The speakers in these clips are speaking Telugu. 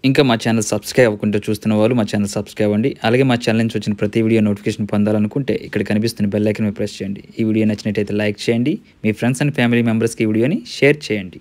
ఇంకా మా ఛానల్ సబ్స్క్రైబ్ అవ్వకుంటే చూస్తున్న వాళ్ళు మా ఛానల్ సబ్స్క్రైబ్ అవ్వండి అలాగే మా ఛానల్ నుంచి వచ్చిన ప్రతి వీడియో నోటిఫికేషన్ పొందాలనుకుంటే ఇక్కడ కనిపిస్తున్న బెల్ ఐకన్ మీద ప్రెస్ చేయండి ఈ వీడియో నచ్చినట్టయితే లైక్ చేయండి మీ ఫ్రెండ్స్ అండ్ ఫ్యామిలీ మెంబర్స్కి ఈ వీడియోని షేర్ చేయండి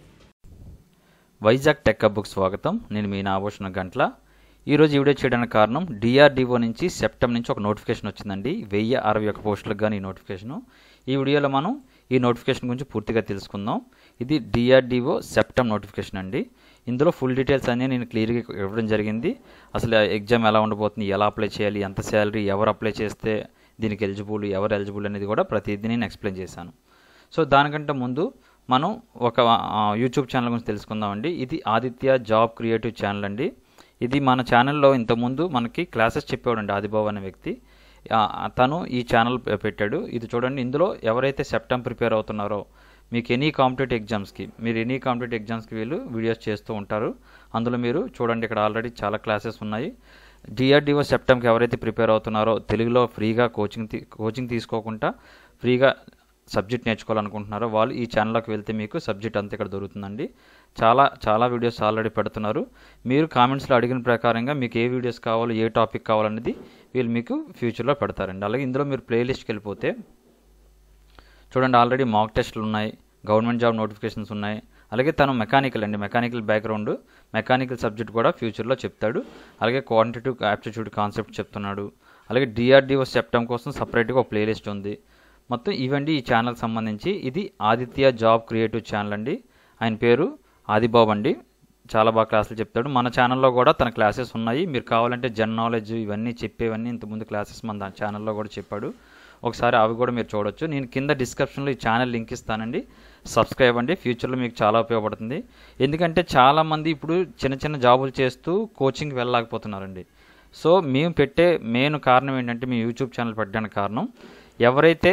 వైజాగ్ టెక్ బుక్ స్వాగతం నేను మీ నాభూషణ గంట్ల ఈరోజు ఈ వీడియో చేయడానికి కారణం డిఆర్డిఓ నుంచి సెప్టెంబర్ నుంచి ఒక నోటిఫికేషన్ వచ్చిందండి వెయ్యి అరవై ఒక పోస్టులకు కానీ ఈ నోటిఫికేషను ఈ వీడియోలో మనం ఈ నోటిఫికేషన్ గురించి పూర్తిగా తెలుసుకుందాం ఇది డిఆర్డిఓ సెప్టెంబర్ నోటిఫికేషన్ అండి ఇందులో ఫుల్ డీటెయిల్స్ అన్నీ నేను క్లియర్గా ఇవ్వడం జరిగింది అసలు ఎగ్జామ్ ఎలా ఉండబోతుంది ఎలా అప్లై చేయాలి ఎంత శాలరీ ఎవరు అప్లై చేస్తే దీనికి ఎలిజిబుల్ ఎవరు ఎలిజిబుల్ అనేది కూడా ప్రతిదీ నేను ఎక్స్ప్లెయిన్ చేశాను సో దానికంటే ముందు మనం ఒక ఆ, యూట్యూబ్ ఛానల్ గురించి తెలుసుకుందామండి ఇది ఆదిత్య జాబ్ క్రియేటివ్ ఛానల్ అండి ఇది మన ఛానల్లో ఇంతకుముందు మనకి క్లాసెస్ చెప్పేవాడండి ఆదిబాబు అనే వ్యక్తి ఆ, తను ఈ ఛానల్ పె- పెట్టాడు ఇది చూడండి ఇందులో ఎవరైతే సెప్టెంబర్ ప్రిపేర్ అవుతున్నారో మీకు ఎనీ కాంపిటేటివ్ ఎగ్జామ్స్కి మీరు ఎనీ కాంపిటేటివ్ ఎగ్జామ్స్కి వీళ్ళు వీడియోస్ చేస్తూ ఉంటారు అందులో మీరు చూడండి ఇక్కడ ఆల్రెడీ చాలా క్లాసెస్ ఉన్నాయి డిఆర్డిఓ సెప్టెంబర్కి ఎవరైతే ప్రిపేర్ అవుతున్నారో తెలుగులో ఫ్రీగా కోచింగ్ తీ- కోచింగ్ తీసుకోకుండా ఫ్రీగా సబ్జెక్ట్ నేర్చుకోవాలనుకుంటున్నారో వాళ్ళు ఈ ఛానల్లోకి వెళ్తే మీకు సబ్జెక్ట్ అంతా ఇక్కడ దొరుకుతుందండి చాలా చాలా వీడియోస్ ఆల్రెడీ పెడుతున్నారు మీరు కామెంట్స్లో అడిగిన ప్రకారంగా మీకు ఏ వీడియోస్ కావాలో ఏ టాపిక్ కావాలనేది వీళ్ళు మీకు ఫ్యూచర్లో పెడతారండి అలాగే ఇందులో మీరు ప్లేలిస్ట్కి వెళ్ళిపోతే చూడండి ఆల్రెడీ మాక్ టెస్ట్లు ఉన్నాయి గవర్నమెంట్ జాబ్ నోటిఫికేషన్స్ ఉన్నాయి అలాగే తను మెకానికల్ అండి మెకానికల్ బ్యాక్గ్రౌండ్ మెకానికల్ సబ్జెక్ట్ కూడా ఫ్యూచర్లో చెప్తాడు అలాగే క్వాంటిటివ్ యాప్టిట్యూడ్ కాన్సెప్ట్ చెప్తున్నాడు అలాగే డిఆర్డిఓ సెప్టమ్ కోసం సపరేట్గా ఒక ప్లేలిస్ట్ ఉంది మొత్తం ఇవండి ఈ ఛానల్కి సంబంధించి ఇది ఆదిత్య జాబ్ క్రియేటివ్ ఛానల్ అండి ఆయన పేరు ఆదిబాబు అండి చాలా బాగా క్లాసులు చెప్తాడు మన ఛానల్లో కూడా తన క్లాసెస్ ఉన్నాయి మీరు కావాలంటే జన్ నాలెడ్జ్ ఇవన్నీ చెప్పేవన్నీ ఇంతకుముందు క్లాసెస్ మన దాని ఛానల్లో కూడా చెప్పాడు ఒకసారి అవి కూడా మీరు చూడొచ్చు నేను కింద డిస్క్రిప్షన్లో ఈ ఛానల్ లింక్ ఇస్తానండి సబ్స్క్రైబ్ అండి ఫ్యూచర్లో మీకు చాలా ఉపయోగపడుతుంది ఎందుకంటే చాలామంది ఇప్పుడు చిన్న చిన్న జాబులు చేస్తూ కోచింగ్కి వెళ్ళలేకపోతున్నారండి సో మేము పెట్టే మెయిన్ కారణం ఏంటంటే మీ యూట్యూబ్ ఛానల్ పెట్టడానికి కారణం ఎవరైతే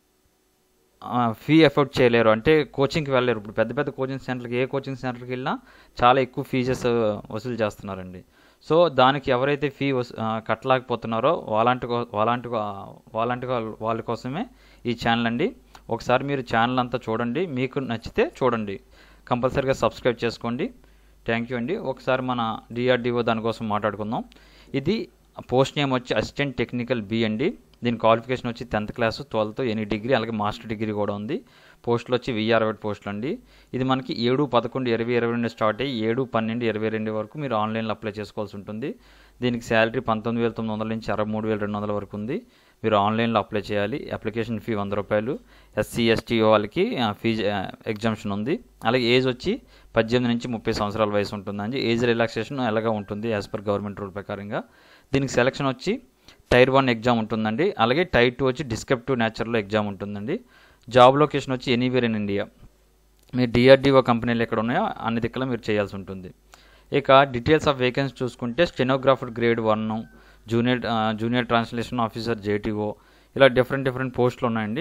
ఫీ ఎఫోర్డ్ చేయలేరు అంటే కోచింగ్కి వెళ్ళలేరు ఇప్పుడు పెద్ద పెద్ద కోచింగ్ సెంటర్కి ఏ కోచింగ్ సెంటర్కి వెళ్ళినా చాలా ఎక్కువ ఫీజెస్ వసూలు చేస్తున్నారండి సో దానికి ఎవరైతే ఫీ వసూ ఆ, కట్టలేకపోతున్నారో వాళ్ళంటి కో- వాళ్ళంటి కో- వాళ్ళంటి కో- వాళ్ళ కోసమే ఈ ఛానల్ అండి ఒకసారి మీరు ఛానల్ అంతా చూడండి మీకు నచ్చితే చూడండి కంపల్సరీగా సబ్స్క్రైబ్ చేసుకోండి థ్యాంక్ యూ అండి ఒకసారి మన డిఆర్డిఓ దానికోసం మాట్లాడుకుందాం ఇది పోస్ట్ నేమ్ వచ్చి అసిస్టెంట్ టెక్నికల్ బి అండి దీని క్వాలిఫికేషన్ వచ్చి tenth class twelfth any degree అలాగే మాస్టర్ డిగ్రీ కూడా ఉంది పోస్టులు వచ్చి వెయ్యి అరవై పోస్టులు అండి ఇది మనకి ఏడు పదకొండు ఇరవై ఇరవై రెండు స్టార్ట్ అయ్యి ఏడు పన్నెండు ఇరవై రెండు వరకు మీరు ఆన్లైన్లో అప్లై చేసుకోవాల్సి ఉంటుంది దీనికి శాలరీ పంతొమ్మిది వేల తొమ్మిది వందల నుంచి అరవై మూడు వేల రెండు వందల వరకు ఉంది మీరు ఆన్లైన్లో అప్లై చేయాలి అప్లికేషన్ ఫీ వంద రూపాయలు ఎస్సీ ఎస్టీ వాళ్ళకి ఫీజు ఎగ్జామ్షన్ ఉంది అలాగే ఏజ్ వచ్చి పద్దెనిమిది నుంచి ముప్పై సంవత్సరాల వయసు ఉంటుందండి ఏజ్ రిలాక్సేషన్ ఎలాగా ఉంటుంది యాజ్ పర్ గవర్నమెంట్ రూల్ ప్రకారంగా దీనికి సెలక్షన్ వచ్చి టైర్ వన్ ఎగ్జామ్ ఉంటుందండి అలాగే టైర్ టూ వచ్చి డిస్క్రిప్టివ్ నేచర్లో ఎగ్జామ్ ఉంటుందండి జాబ్ లొకేషన్ వచ్చి ఎనీవేర్ ఇన్ ఇండియా మీరు డిఆర్డిఓ కంపెనీలు ఎక్కడ ఉన్నాయో అన్ని దిక్కుల మీరు చేయాల్సి ఉంటుంది ఇక డీటెయిల్స్ ఆఫ్ వేకెన్సీ చూసుకుంటే స్టెనోగ్రాఫర్ గ్రేడ్ వన్ జూనియర్ ఆ, జూనియర్ ట్రాన్స్లేషన్ ఆఫీసర్ జేటీఓ ఇలా డిఫరెంట్ డిఫరెంట్ పోస్టులు ఉన్నాయండి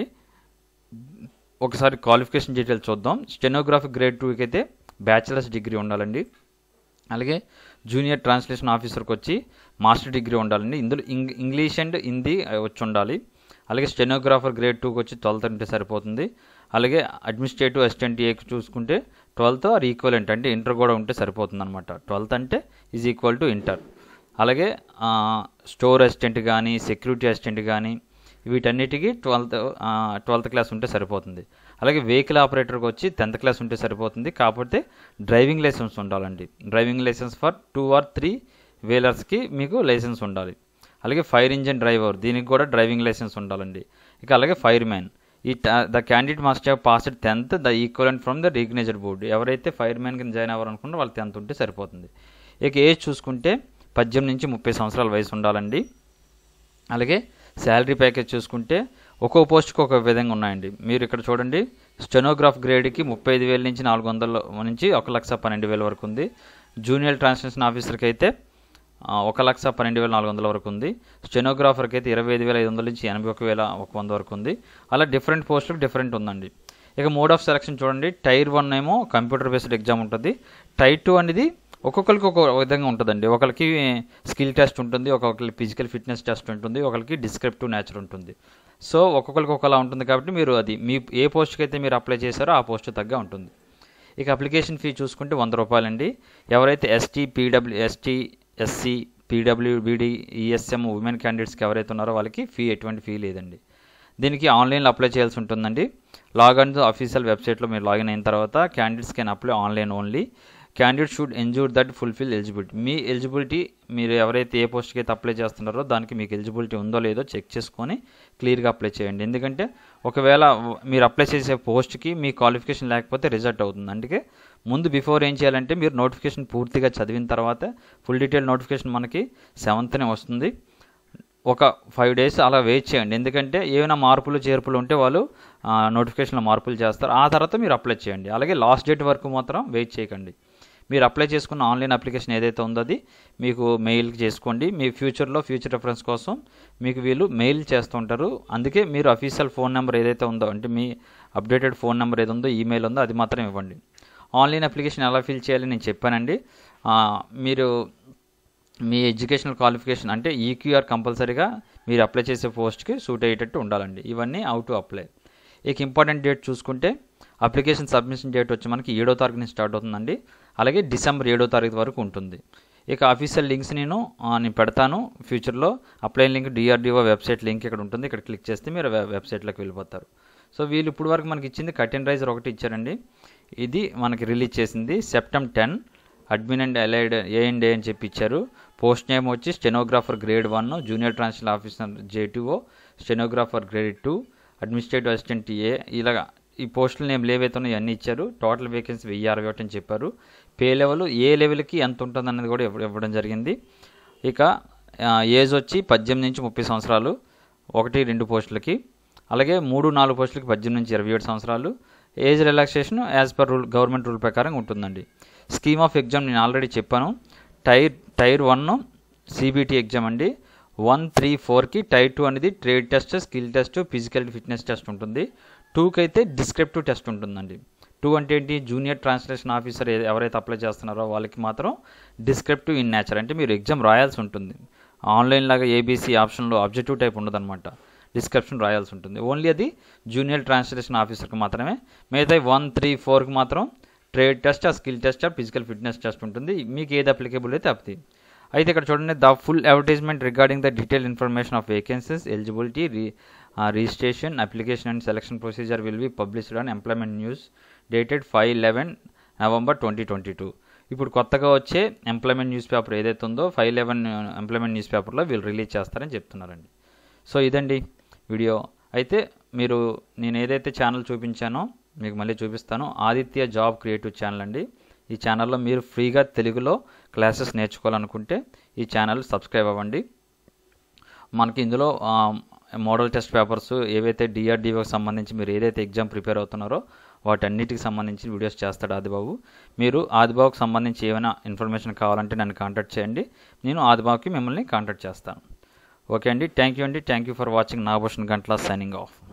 ఒకసారి క్వాలిఫికేషన్ డీటెయిల్స్ చూద్దాం స్టెనోగ్రఫీ గ్రేడ్ టూకి అయితే బ్యాచిలర్స్ డిగ్రీ ఉండాలండి అలాగే జూనియర్ ట్రాన్స్లేషన్ ఆఫీసర్కి వచ్చి మాస్టర్ డిగ్రీ ఉండాలండి ఇందులో ఇంగ్ ఇంగ్లీష్ అండ్ హిందీ ఆ, వచ్చి ఉండాలి అలాగే స్టెనోగ్రాఫర్ గ్రేడ్ టూకి వచ్చి ట్వెల్త్ అంటే సరిపోతుంది అలాగే అడ్మినిస్ట్రేటివ్ అసిస్టెంట్ ఏకి చూసుకుంటే ట్వెల్త్ ఆర్ ఈక్వలెంట్ అంటే ఇంటర్ కూడా ఉంటే సరిపోతుంది అనమాట ట్వెల్త్ అంటే ఈజ్ ఈక్వల్ టు ఇంటర్ అలాగే ఆ, స్టోర్ అసిస్టెంట్ కానీ సెక్యూరిటీ అసిస్టెంట్ కానీ వీటన్నిటికీ ట్వెల్త్ ట్వెల్త్ క్లాస్ ఉంటే సరిపోతుంది అలాగే వెహికల్ ఆపరేటర్కి వచ్చి టెన్త్ క్లాస్ ఉంటే సరిపోతుంది కాకపోతే డ్రైవింగ్ లైసెన్స్ ఉండాలండి driving licence for two or three వీలర్స్కి మీకు లైసెన్స్ ఉండాలి అలాగే ఫైర్ ఇంజిన్ డ్రైవర్ దీనికి కూడా డ్రైవింగ్ లైసెన్స్ ఉండాలండి ఇక అలాగే ఫైర్ మ్యాన్ ఈ the candidate must have passed tenth the equivalent from the recognised board ఎవరైతే ఫైర్ మ్యాన్ కింద జాయిన్ అవ్వాలనుకుంటే వాళ్ళు టెన్త్ ఉంటే సరిపోతుంది ఇక ఏజ్ చూసుకుంటే పద్దెనిమిది నుంచి ముప్పై సంవత్సరాల వయసు ఉండాలండి అలాగే శాలరీ ప్యాకేజ్ చూసుకుంటే ఒక్కో పోస్ట్కి ఒక విధంగా ఉన్నాయండి మీరు ఇక్కడ చూడండి స్టెనోగ్రాఫ్ గ్రేడ్కి ముప్పై ఐదు వేల నుంచి నాలుగు వందల నుంచి ఒక లక్ష పన్నెండు వేల వరకు ఉంది జూనియర్ ట్రాన్స్లేషన్ ఆఫీసర్కి అయితే ఆ, ఒక లక్ష పన్నెండు వేల నాలుగు వందల వరకు ఉంది స్టెనోగ్రాఫర్కి అయితే ఇరవై ఐదు వేల ఐదు వందల నుంచి ఎనభై ఒక వేల ఒక వంద వరకు ఉంది అలా డిఫరెంట్ పోస్టులకు డిఫరెంట్ ఉందండి ఇక మోడ్ ఆఫ్ సెలక్షన్ చూడండి టైర్ వన్ ఏమో కంప్యూటర్ బేస్డ్ ఎగ్జామ్ ఉంటుంది టైర్ టూ అనేది ఒక్కొక్కరికి ఒక విధంగా ఉంటుందండి ఒకరికి స్కిల్ టెస్ట్ ఉంటుంది ఒక్కొక్కరికి ఫిజికల్ ఫిట్నెస్ టెస్ట్ ఉంటుంది ఒకరికి డిస్క్రిప్టివ్ నేచర్ ఉంటుంది సో ఒక్కొక్కరికి ఒకలా ఉంటుంది కాబట్టి మీరు అది మీ ఏ పోస్ట్కి అయితే మీరు అప్లై చేశారో ఆ పోస్ట్ తగ్గ ఉంటుంది ఇక అప్లికేషన్ ఫీ చూసుకుంటే వంద రూపాయలండి ఎవరైతే ST PW ST SC PWBD ESM women క్యాండిడేట్స్కి ఎవరైతే ఉన్నారో వాళ్ళకి ఫీ ఎటువంటి ఫీ లేదండి దీనికి ఆన్లైన్లో అప్లై చేయాల్సి ఉంటుందండి లాగిన్ అఫీషియల్ వెబ్సైట్లో మీరు లాగిన్ అయిన తర్వాత candidates can apply online only candidate should ensure that fulfil eligibility మీ ఎలిజిబిలిటీ మీరు ఎవరైతే ఏ పోస్ట్కి అయితే అప్లై చేస్తున్నారో దానికి మీకు ఎలిజిబిలిటీ ఉందో లేదో చెక్ చేసుకొని క్లియర్గా అప్లై చేయండి ఎందుకంటే ఒకవేళ మీరు అప్లై చేసే పోస్ట్కి మీ క్వాలిఫికేషన్ లేకపోతే రిజల్ట్ అవుతుంది అందుకే ముందు బిఫోర్ ఏం చేయాలంటే మీరు నోటిఫికేషన్ పూర్తిగా చదివిన తర్వాత ఫుల్ డీటెయిల్ నోటిఫికేషన్ మనకి సెవెంత్నే వస్తుంది ఒక ఫైవ్ డేస్ అలా వెయిట్ చేయండి ఎందుకంటే ఏమైనా మార్పులు చేర్పులు ఉంటే వాళ్ళు నోటిఫికేషన్లో మార్పులు చేస్తారు ఆ తర్వాత మీరు అప్లై చేయండి అలాగే లాస్ట్ డేట్ వరకు మాత్రం వెయిట్ చేయకండి మీరు అప్లై చేసుకున్న ఆన్లైన్ అప్లికేషన్ ఏదైతే ఉందో అది మీకు మెయిల్ చేసుకోండి మీ ఫ్యూచర్లో ఫ్యూచర్ రెఫరెన్స్ కోసం మీకు వీళ్ళు మెయిల్ చేస్తుంటారు అందుకే మీరు అఫీషియల్ ఫోన్ నెంబర్ ఏదైతే ఉందో అంటే మీ అప్డేటెడ్ ఫోన్ నెంబర్ ఏది ఉందో ఈమెయిల్ ఉందో అది మాత్రం ఇవ్వండి ఆన్లైన్ అప్లికేషన్ ఎలా ఫిల్ చేయాలి నేను చెప్పానండి మీరు మీ ఎడ్యుకేషనల్ క్వాలిఫికేషన్ అంటే ఈక్యూఆర్ కంపల్సరీగా మీరు అప్లై చేసే పోస్ట్కి సూట్ అయ్యేటట్టు ఉండాలండి ఇవన్నీ అవుట్ టు అప్లై ఇక ఇంపార్టెంట్ డేట్ చూసుకుంటే అప్లికేషన్ సబ్మిషన్ డేట్ వచ్చి మనకి ఏడో తారీఖు నుంచి స్టార్ట్ అవుతుందండి అలాగే డిసెంబర్ ఏడో తారీఖు వరకు ఉంటుంది ఇక అఫీషియల్ లింక్స్ నేను నేను పెడతాను ఫ్యూచర్లో apply link DRDO website link ఇక్కడ ఉంటుంది ఇక్కడ క్లిక్ చేస్తే మీరు వెబ్సైట్లోకి వెళ్ళిపోతారు సో వీళ్ళు ఇప్పుడు వరకు మనకి ఇచ్చింది కటిన్ రైజర్ ఒకటి ఇచ్చారండి ఇది మనకి రిలీజ్ చేసింది September ten admin and allied A and A అని చెప్పి ఇచ్చారు పోస్ట్ నేమ్ వచ్చి stenographer grade one junior transfer officer JTO stenographer grade two administrative assistant A ఇలాగా ఈ పోస్టుల నేమ్ ఏవైతే ఉన్నాయో అన్నీ ఇచ్చారు టోటల్ వేకెన్సీ వెయ్యి అరవై ఒకటి అని చెప్పారు పే లెవెల్ ఏ లెవెల్కి ఎంత ఉంటుంది అన్నది కూడా ఇవ్వడం జరిగింది ఇక ఏజ్ వచ్చి పద్దెనిమిది నుంచి ముప్పై సంవత్సరాలు ఒకటి రెండు పోస్టులకి అలాగే మూడు నాలుగు పోస్టులకి పద్దెనిమిది నుంచి ఇరవై ఏడు సంవత్సరాలు age relaxation as per rule government rule ప్రకారం ఉంటుందండి స్కీమ్ ఆఫ్ ఎగ్జామ్ నేను ఆల్రెడీ చెప్పాను tier tier one CBT exam అండి వన్ త్రీ ఫోర్కి టైర్ టూ అనేది trade test skill test physical fitness test ఉంటుంది టూకి అయితే డిస్క్రిప్టివ్ టెస్ట్ ఉంటుందండి టూ అంటే ఏంటి జూనియర్ ట్రాన్స్లేషన్ ఆఫీసర్ ఎవరైతే అప్లై చేస్తున్నారో వాళ్ళకి మాత్రం డిస్క్రిప్టివ్ ఇన్ నేచర్ అంటే మీరు ఎగ్జామ్ రాయాల్సి ఉంటుంది ఆన్లైన్ లాగా ఏబీసీ ఆప్షన్లో అబ్జెక్టివ్ టైప్ ఉండదన్నమాట డిస్క్రిప్షన్ రాయాల్సి ఉంటుంది ఓన్లీ అది జూనియర్ ట్రాన్స్లేషన్ ఆఫీసర్కి మాత్రమే మిగతా వన్ త్రీ ఫోర్కి మాత్రం ట్రేడ్ టెస్ట్ ఆ స్కిల్ టెస్ట్ ఆ ఫిజికల్ ఫిట్నెస్ టెస్ట్ ఉంటుంది మీకు ఏది అప్లికేబుల్ అయితే అది అయితే ఇక్కడ చూడండి the full advertisement regarding the detail information of vacancies eligibility re registration application and selection procedure will be published on employment news dated five eleven November twenty twenty two ఇప్పుడు కొత్తగా వచ్చే ఎంప్లాయ్మెంట్ న్యూస్ పేపర్ ఏదైతే ఉందో ఫైవ్ లెవెన్ ఎంప్లాయ్మెంట్ న్యూస్ పేపర్లో వీళ్ళు రిలీజ్ చేస్తారని చెప్తున్నారండి సో ఇదండి వీడియో అయితే మీరు నేను ఏదైతే ఛానల్ చూపించానో మీకు మళ్ళీ చూపిస్తాను ఆదిత్య జాబ్ క్రియేటివ్ ఛానల్ అండి ఈ ఛానల్లో మీరు ఫ్రీగా తెలుగులో క్లాసెస్ నేర్చుకోవాలనుకుంటే ఈ ఛానల్ సబ్స్క్రైబ్ అవ్వండి మనకి ఇందులో మోడల్ టెస్ట్ పేపర్స్ ఏవైతే డిఆర్డిఓకి సంబంధించి మీరు ఏదైతే ఎగ్జామ్ ప్రిపేర్ అవుతున్నారో వాటన్నిటికి సంబంధించి వీడియోస్ చేస్తాడు ఆదిబాబు మీరు ఆదిబాబుకి సంబంధించి ఏమైనా ఇన్ఫర్మేషన్ కావాలంటే నన్ను కాంటాక్ట్ చేయండి నేను ఆదిబాబుకి మిమ్మల్ని కాంటాక్ట్ చేస్తాను ఓకే అండి థ్యాంక్ యూ అండి thank you for watching Nagabhushan Gantla signing of